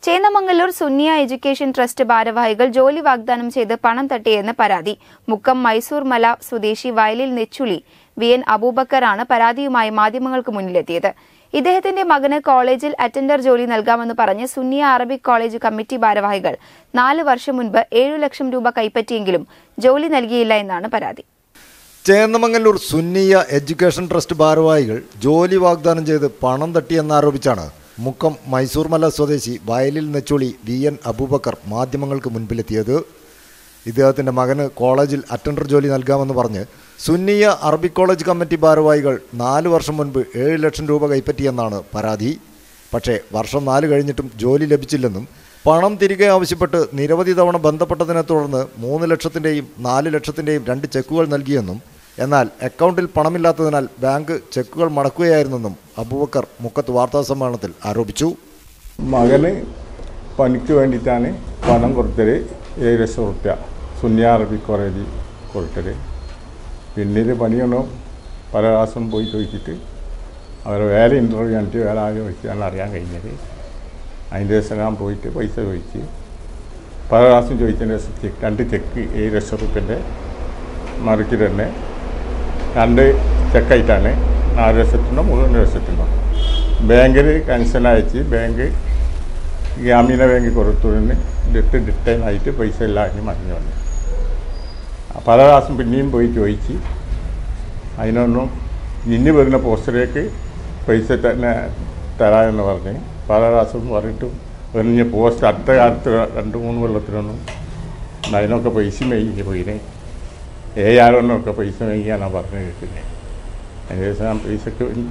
Chennamangallur സുന്നിയ education trust ഭാരവാഹികൾ ജോലി വാഗ്ദാനം ചെയ്ത് പണം തട്ടിയെന്ന് പരാതി മുക്കം മൈസൂർ മല സ്വദേശി വയലിൽ നെച്ചുളി വി എൻ അബൂബക്കറാണ് പരാതിയുമായി മാധ്യമങ്ങൾക്ക് മുന്നിലെത്തിയത് ഇദ്ദേഹത്തിന്റെ മകന് കോളേജിൽ അറ്റൻഡർ ജോലി നൽകാമെന്ന് പറഞ്ഞ് സുന്നിയ അറബിക് കോളേജ് കമ്മിറ്റി ഭാരവാഹികൾ നാല് വർഷം മുൻപ് ഏഴു ലക്ഷം രൂപ കൈപ്പറ്റിയെങ്കിലും ജോലി നൽകിയില്ല എന്നാണ് പരാതി ചേന്നമംഗല്ലൂർ സുന്നിയ എഡ്യൂക്കേഷൻ ട്രസ്റ്റ് ഭാരവാഹികൾ ജോലി വാഗ്ദാനം ചെയ്ത് പണം തട്ടിയെന്നാരോപിച്ചാണ് മുക്കം മൈസൂർ മല സ്വദേശി വയലിൽ നെച്ചുളി വി എൻ അബൂബക്കർ മാധ്യമങ്ങൾക്ക് മുൻപിലെത്തിയത് ഇദ്ദേഹത്തിൻ്റെ മകന് കോളേജിൽ അറ്റൻഡർ ജോലി നൽകാമെന്ന് പറഞ്ഞ് സുന്നിയ അറബിക് കോളേജ് കമ്മിറ്റി ഭാരവാഹികൾ നാല് വർഷം മുൻപ് ഏഴ് ലക്ഷം രൂപ കൈപ്പറ്റിയെന്നാണ് പരാതി പക്ഷേ വർഷം നാല് കഴിഞ്ഞിട്ടും ജോലി ലഭിച്ചില്ലെന്നും പണം തിരികെ ആവശ്യപ്പെട്ട് നിരവധി തവണ ബന്ധപ്പെട്ടതിനെ തുടർന്ന് മൂന്ന് ലക്ഷത്തിൻ്റെയും നാല് ലക്ഷത്തിൻ്റെയും രണ്ട് ചെക്കുകൾ നൽകിയെന്നും എന്നാൽ അക്കൗണ്ടിൽ പണമില്ലാത്തതിനാൽ ബാങ്ക് ചെക്കുകൾ മടക്കുകയായിരുന്നെന്നും അബൂബക്കർ മുക്കത്ത് വാർത്താസമ്മേളനത്തിൽ ആരോപിച്ചു മകന് പണിക്ക് വേണ്ടിയിട്ടാണ് പണം കൊടുത്തത് ഏഴ് ലക്ഷം റുപ്യ സുന്യ അറബി കോളേജിൽ കൊടുത്തത് പിന്നീട് പണിയൊന്നും പല പ്രാവശ്യം പോയി ചോദിച്ചിട്ട് അവർ വേറെ ഇൻ്റർവ്യൂ കണ്ടിട്ട് വേറെ ആരും ചോദിച്ചാണ് അറിയാൻ കഴിഞ്ഞത് അതിൻ്റെ ദിവസം ഞാൻ പോയിട്ട് പൈസ ചോദിച്ച് പല പ്രാവശ്യം ചോദിച്ചതിന് ശേഷം ചെക്ക് രണ്ട് ചെക്ക് ഏഴ് ലക്ഷം റുപ്യൻ്റെ മറിക്ക് തന്നെ രണ്ട് ചെക്കായിട്ടാണ് നാല് ലക്ഷത്തിനോ മൂന്ന് ലക്ഷത്തിനോ ബാങ്കിൽ കൺസൺ അയച്ച് ബാങ്ക് ഗ്രാമീണ ബാങ്ക് കൊടുത്തതിന് ഡിട്ട് ഡിറ്റൈൻ ആയിട്ട് പൈസ എല്ലാം മറിഞ്ഞു വന്നു പല പ്രാവശ്യം പിന്നെയും പോയി ചോദിച്ച് അതിനൊന്നും ഇനി വരുന്ന പോസ്റ്റിലേക്ക് പൈസ തന്നെ തരാമെന്ന് പറഞ്ഞ് പല പ്രാവശ്യം പറഞ്ഞിട്ടും പറഞ്ഞ് പോസ്റ്റ് അടുത്ത കാലത്ത് രണ്ട് മൂന്ന് കൊല്ലത്തിനൊന്നും അതിനൊക്കെ പൈസ മേയിച്ച് പോയിനെ ഏഴാറൊന്നൊക്കെ പൈസ മേയിക്കാനാണ് പറഞ്ഞു കേൾക്കുന്നത് അതിന് ശേഷം ഞാൻ പൈസക്ക് വേണ്ടി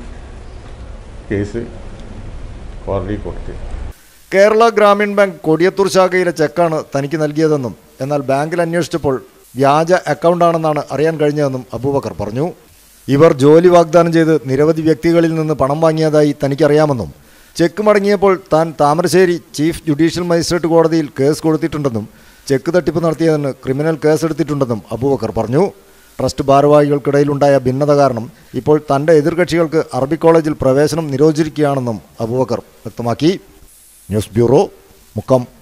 കേസ് കോടതിയിൽ കൊടുത്തു കേരള ഗ്രാമീൺ ബാങ്ക് കൊടിയത്തൂർ ശാഖയിലെ ചെക്കാണ് തനിക്ക് നൽകിയതെന്നും എന്നാൽ ബാങ്കിൽ അന്വേഷിച്ചപ്പോൾ വ്യാജ അക്കൗണ്ടാണെന്നാണ് അറിയാൻ കഴിഞ്ഞതെന്നും അബൂബക്കർ പറഞ്ഞു ഇവർ ജോലി വാഗ്ദാനം ചെയ്ത് നിരവധി വ്യക്തികളിൽ നിന്ന് പണം വാങ്ങിയതായി തനിക്കറിയാമെന്നും ചെക്ക് മടങ്ങിയപ്പോൾ താൻ താമരശ്ശേരി ചീഫ് ജുഡീഷ്യൽ മജിസ്ട്രേറ്റ് കോടതിയിൽ കേസ് കൊടുത്തിട്ടുണ്ടെന്നും ചെക്ക് തട്ടിപ്പ് നടത്തിയതിന് ക്രിമിനൽ കേസെടുത്തിട്ടുണ്ടെന്നും അബൂബക്കർ പറഞ്ഞു ട്രസ്റ്റ് ഭാരവാഹികൾക്കിടയിലുണ്ടായ ഭിന്നത കാരണം ഇപ്പോൾ തൻ്റെ എതിർകക്ഷികൾക്ക് അറബി കോളേജിൽ പ്രവേശനം നിരോധിച്ചിരിക്കുകയാണെന്നും അബൂബക്കർ വ്യക്തമാക്കി ന്യൂസ് ബ്യൂറോ മുക്കം